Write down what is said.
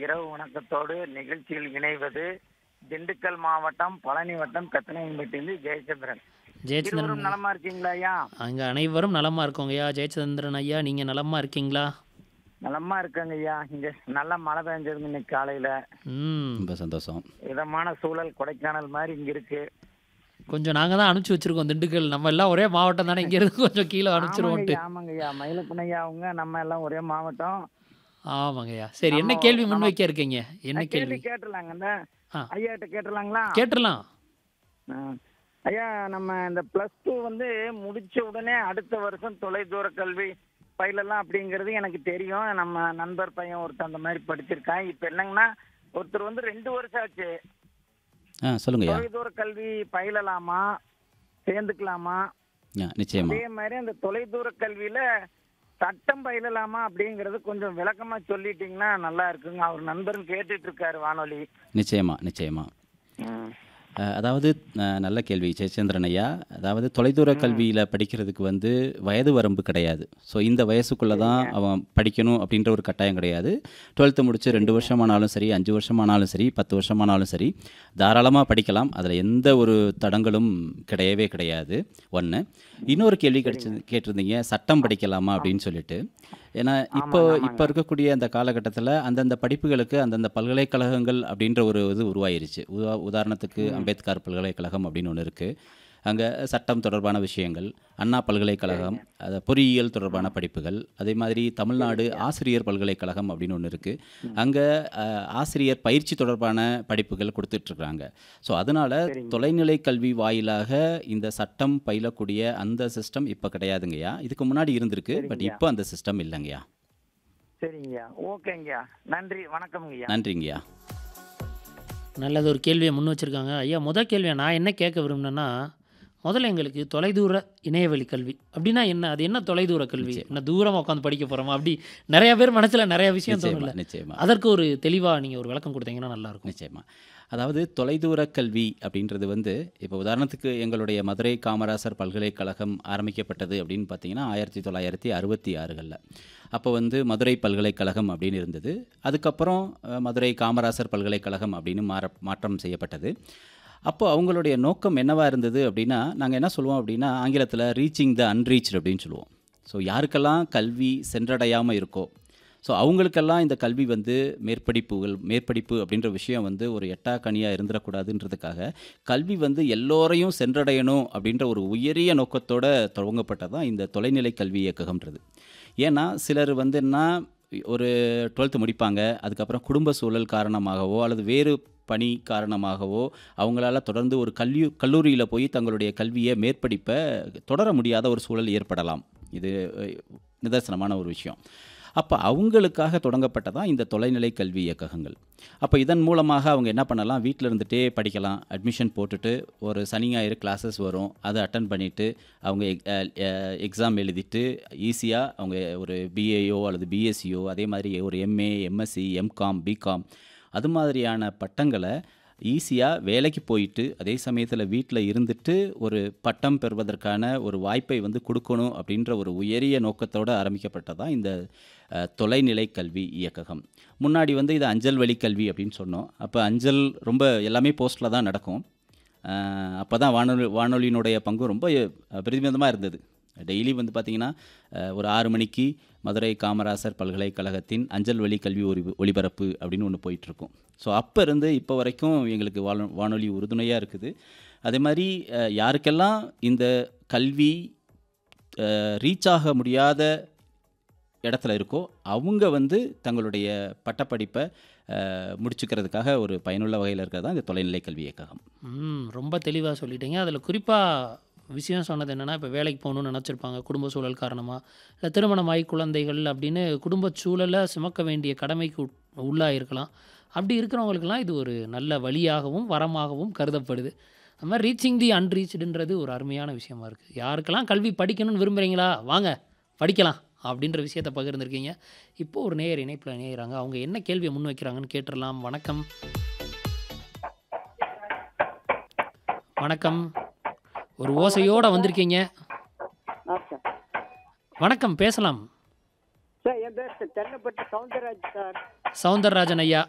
இரவு வணக்கத்தோடு நிகழ்ச்சியில் இணைவது திண்டுக்கல் மாவட்டம் பழனி வட்டம் கத்தனையம்பட்டியிலிருந்து ஜெயச்சந்திரன் இருவரும் ஜெயச்சந்திரன் நலமா இருக்கீங்களா ஐயா அங்கே அனைவரும் நலமா இருக்கோங்க ஐயா ஜெயச்சந்திரன் ஐயா நீங்கள் நலமா இருக்கீங்களா நலமா இருக்காங்க ஐயா இங்க நல்ல மழை பெஞ்சதுங்க இன்னைக்கு காலையில ம் ரொம்ப சந்தோஷம் இதமான சூழல் கொடைக்கானல் மாதிரி இங்க இருக்கு கொஞ்சம் நாங்கள் தான் அனுப்பிச்சி வச்சிருக்கோம் திண்டுக்கல் நம்ம எல்லாம் ஒரே மாவட்டம் தானே இங்கேருந்து கொஞ்சம் கீழே ஆமாங்க அனுப்பிச்சிருவோன்ட்டு ஐயா, ஆமாங்க ஐயா மயிலப்புனையா அவங்க நம்ம எல்லாம் ஒரே மாவட்டம் ஆமாங்க ஐயா சரி என்ன நம்ம- கேள்வி நம்ம- முன்வைக்க இருக்கீங்க என்ன நான் கேள்வி கேள்வி கேட்டுலாங்க இந்த ஆ. ஐயா கிட்ட கேட்டுலாங்களா கேட்டுடலாம் ஆ. ஐயா நம்ம இந்த பிளஸ் டூ வந்து முடிச்ச உடனே அடுத்த வருஷம் தொலைதூர கல்வி பயிலலாம் அப்படிங்கிறது எனக்கு தெரியும் நம்ம நண்பர் பையன் ஒருத்தன் அந்த மாதிரி படிச்சிருக்கான் இப்ப என்னங்கன்னா ஒருத்தர் வந்து ரெண்டு வருஷம் ஆச்சு ஆ சொல்லுங்கய்யா தொலைதூர கல்வி பயிலலாமா சேர்ந்துக்கலாமா ஆ நிச்சயமா அதே மாதிரி அந்த தொலைதூர கல்வியில சட்டம் பயிலலாமா அப்படிங்கறது கொஞ்சம் விளக்கமா சொல்லிட்டீங்கன்னா நல்லா இருக்குங்க அவர் நண்பரும் கேட்டுட்டு இருக்காரு வானொலி நிச்சயமா நிச்சயமா ம். அஹ், அதாவது அஹ், நல்ல கேள்வி ஜெயச்சந்திரன் ஐயா அதாவது தொலைதூர கல்வியில் படிக்கிறதுக்கு வந்து வயது வரம்பு கிடையாது ஸோ இந்த வயசுக்குள்ளே தான் அவன் படிக்கணும் அப்படின்ற ஒரு கட்டாயம் கிடையாது டுவெல்த்து முடிச்சு ரெண்டு வருஷமானாலும் சரி அஞ்சு வருஷமானாலும் சரி பத்து வருஷமானாலும் சரி தாராளமாக படிக்கலாம் அதில் எந்த ஒரு தடங்களும் கிடையவே கிடையாது ஒன்று இன்னொரு கேள்வி கிடைச்சி கேட்டிருந்தீங்க சட்டம் படிக்கலாமா அப்படின்னு சொல்லிட்டு ஏன்னா இப்போ இப்போ இருக்கக்கூடிய அந்த காலகட்டத்தில் அந்தந்த படிப்புகளுக்கு அந்தந்த பல்கலைக்கழகங்கள் அப்படின்ற ஒரு இது உருவாயிருச்சு உதா உதாரணத்துக்கு அம்பேத்கர் பல்கலைக்கழகம் அப்படின்னு ஒன்று இருக்குது அங்கே சட்டம் தொடர்பான விஷயங்கள் அண்ணா பல்கலைக்கழகம் அது பொறியியல் தொடர்பான படிப்புகள் அதே மாதிரி தமிழ்நாடு ஆசிரியர் பல்கலைக்கழகம் அப்படின்னு ஒன்று இருக்குது அங்கே ஆசிரியர் பயிற்சி தொடர்பான படிப்புகள் கொடுத்துட்ருக்குறாங்க ஸோ அதனால் தொலைநிலை கல்வி வாயிலாக இந்த சட்டம் பயிலக்கூடிய அந்த சிஸ்டம் இப்போ கிடையாதுங்கய்யா இதுக்கு முன்னாடி இருந்திருக்கு பட் இப்போ அந்த சிஸ்டம் இல்லைங்கய்யா சரிங்கய்யா ஓகேங்கய்யா நன்றி வணக்கம்ங்கய்யா நன்றிங்கய்யா நல்லது ஒரு கேள்வியை முன் வச்சிருக்காங்க ஐயா முத கேள்வியை நான் என்ன கேட்க விரும்பினேன்னா முதல்ல எங்களுக்கு தொலைதூர இணையவழி கல்வி அப்படின்னா என்ன அது என்ன தொலைதூர கல்வி என்ன தூரமாக உட்காந்து படிக்க போகிறோமா அப்படி நிறைய பேர் மனசுல நிறைய விஷயம் நிச்சயமா தோணும்ல நிச்சயமா அதற்கு ஒரு தெளிவாக நீங்கள் ஒரு விளக்கம் கொடுத்தீங்கன்னா நல்லா இருக்கும் நிச்சயமா அதாவது தொலைதூர கல்வி அப்படின்றது வந்து இப்போ உதாரணத்துக்கு எங்களுடைய மதுரை காமராசர் பல்கலைக்கழகம் ஆரம்பிக்கப்பட்டது அப்படின்னு பார்த்தீங்கன்னா ஆயிரத்தி தொள்ளாயிரத்தி அறுபத்தி ஆறுகளில் அப்போ வந்து மதுரை பல்கலைக்கழகம் அப்படின்னு இருந்தது அதுக்கப்புறம் அஹ், மதுரை காமராசர் பல்கலைக்கழகம் அப்படின்னு மாற மாற்றம் செய்யப்பட்டது அப்போ அவங்களுடைய நோக்கம் என்னவா இருந்தது அப்படின்னா நாங்கள் என்ன சொல்லுவோம் அப்படின்னா ஆங்கிலத்தில் ரீச்சிங் த அன்ரீச்டு அப்படின்னு சொல்லுவோம் ஸோ யாருக்கெல்லாம் கல்வி சென்றடையாமல் இருக்கோ ஸோ அவங்களுக்கெல்லாம் இந்த கல்வி வந்து மேற்படிப்புகள் மேற்படிப்பு அப்படின்ற விஷயம் வந்து ஒரு எட்டா கனியாக இருந்துடக்கூடாதுன்றதுக்காக கல்வி வந்து எல்லோரையும் சென்றடையணும் அப்படின்ற ஒரு உயரிய நோக்கத்தோட துவங்கப்பட்டதான் இந்த தொலைநிலை கல்வி இயக்ககம்ன்றது ஏன்னா சிலர் வந்து என்ன ஒரு டுவெல்த்து முடிப்பாங்க அதுக்கப்புறம் குடும்ப சூழல் காரணமாகவோ அல்லது வேறு பணி காரணமாகவோ அவங்களால தொடர்ந்து ஒரு கல்வி கல்லூரியில் போய் தங்களுடைய கல்வியை மேற்படிப்பை தொடர முடியாத ஒரு சூழல் ஏற்படலாம் இது அஹ், நிதர்சனமான ஒரு விஷயம் அப்போ அவங்களுக்காக தொடங்கப்பட்டதான் இந்த தொலைநிலை கல்வி இயக்ககங்கள் அப்போ இதன் மூலமாக அவங்க என்ன பண்ணலாம் வீட்டில் இருந்துகிட்டே படிக்கலாம் அட்மிஷன் போட்டுட்டு ஒரு சனி ஞாயிறு கிளாஸஸ் வரும் அதை அட்டன் பண்ணிவிட்டு அவங்க எக்ஸாம் எழுதிட்டு ஈஸியாக அவங்க ஒரு பிஏயோ அல்லது பிஎஸ்சியோ அதே மாதிரி ஒரு எம்ஏ எம்எஸ்சி எம்காம் பிகாம் அது மாதிரியான பட்டங்களை ஈஸியாக வேலைக்கு போயிட்டு அதே சமயத்தில் வீட்டில் இருந்துட்டு ஒரு பட்டம் பெறுவதற்கான ஒரு வாய்ப்பை வந்து கொடுக்கணும் அப்படின்ற ஒரு உயரிய நோக்கத்தோடு ஆரம்பிக்கப்பட்டதான் இந்த அஹ், தொலைநிலை கல்வி இயக்ககம் முன்னாடி வந்து இது அஞ்சல் வழி கல்வி அப்படின்னு சொன்னோம் அப்போ அஞ்சல் ரொம்ப எல்லாமே போஸ்ட்டில் தான் நடக்கும் அப்போ தான் வானொலி வானொலியினுடைய பங்கு ரொம்ப பிரதிபந்தமாக இருந்தது டெய்லி வந்து பார்த்திங்கன்னா அஹ், ஒரு ஆறு மணிக்கு மதுரை காமராசர் பல்கலைக்கழகத்தின் அஞ்சல் வழி கல்வி ஒளி ஒளிபரப்பு அப்படின்னு ஒன்று போயிட்டுருக்கும் ஸோ அப்போ இருந்து இப்போ வரைக்கும் எங்களுக்கு வானொ வானொலி உறுதுணையாக இருக்குது அதே மாதிரி அஹ், யாருக்கெல்லாம் இந்த கல்வி ரீச் ஆக முடியாத இடத்துல இருக்கோ அவங்க வந்து தங்களுடைய பட்டப்படிப்பை அஹ், முடிச்சுக்கிறதுக்காக ஒரு பயனுள்ள வகையில் இருக்கிறது தான் இந்த தொலைநிலை கல்வி இயக்ககம் ம் ரொம்ப தெளிவாக சொல்லிட்டீங்க அதில் குறிப்பாக விஷயம் சொன்னது என்னென்னா இப்போ வேலைக்கு போகணும்னு நினச்சிருப்பாங்க குடும்ப சூழல் காரணமாக இல்லை திருமணமாகி குழந்தைகள் அப்படின்னு குடும்ப சூழலை சுமக்க வேண்டிய கடமைக்கு உட்- உள்ளாயிருக்கலாம் அப்படி இருக்கிறவங்களுக்கெல்லாம் இது ஒரு நல்ல வழியாகவும் வரமாகவும் கருதப்படுது அது மாதிரி ரீச்சிங் தி அன்ரீச்டுன்றது ஒரு அருமையான விஷயமா இருக்குது யாருக்கெல்லாம் கல்வி படிக்கணும்னு விரும்புகிறீங்களா வாங்க படிக்கலாம் அப்படின்ற விஷயத்தை பகிர்ந்திருக்கீங்க இப்போ ஒரு நேயர் இணைப்பில் இணையிறாங்க அவங்க என்ன கேள்வியை முன் வைக்கிறாங்கன்னு கேட்டுடலாம் வணக்கம் வணக்கம் ஒரு ஓசையோட வந்திருக்கீங்க ஆ சார் வணக்கம் பேசலாம் சார் என் பேர் தென்னப்பட்டு சவுந்தரராஜ் சார் சவுந்தரராஜன் ஐயா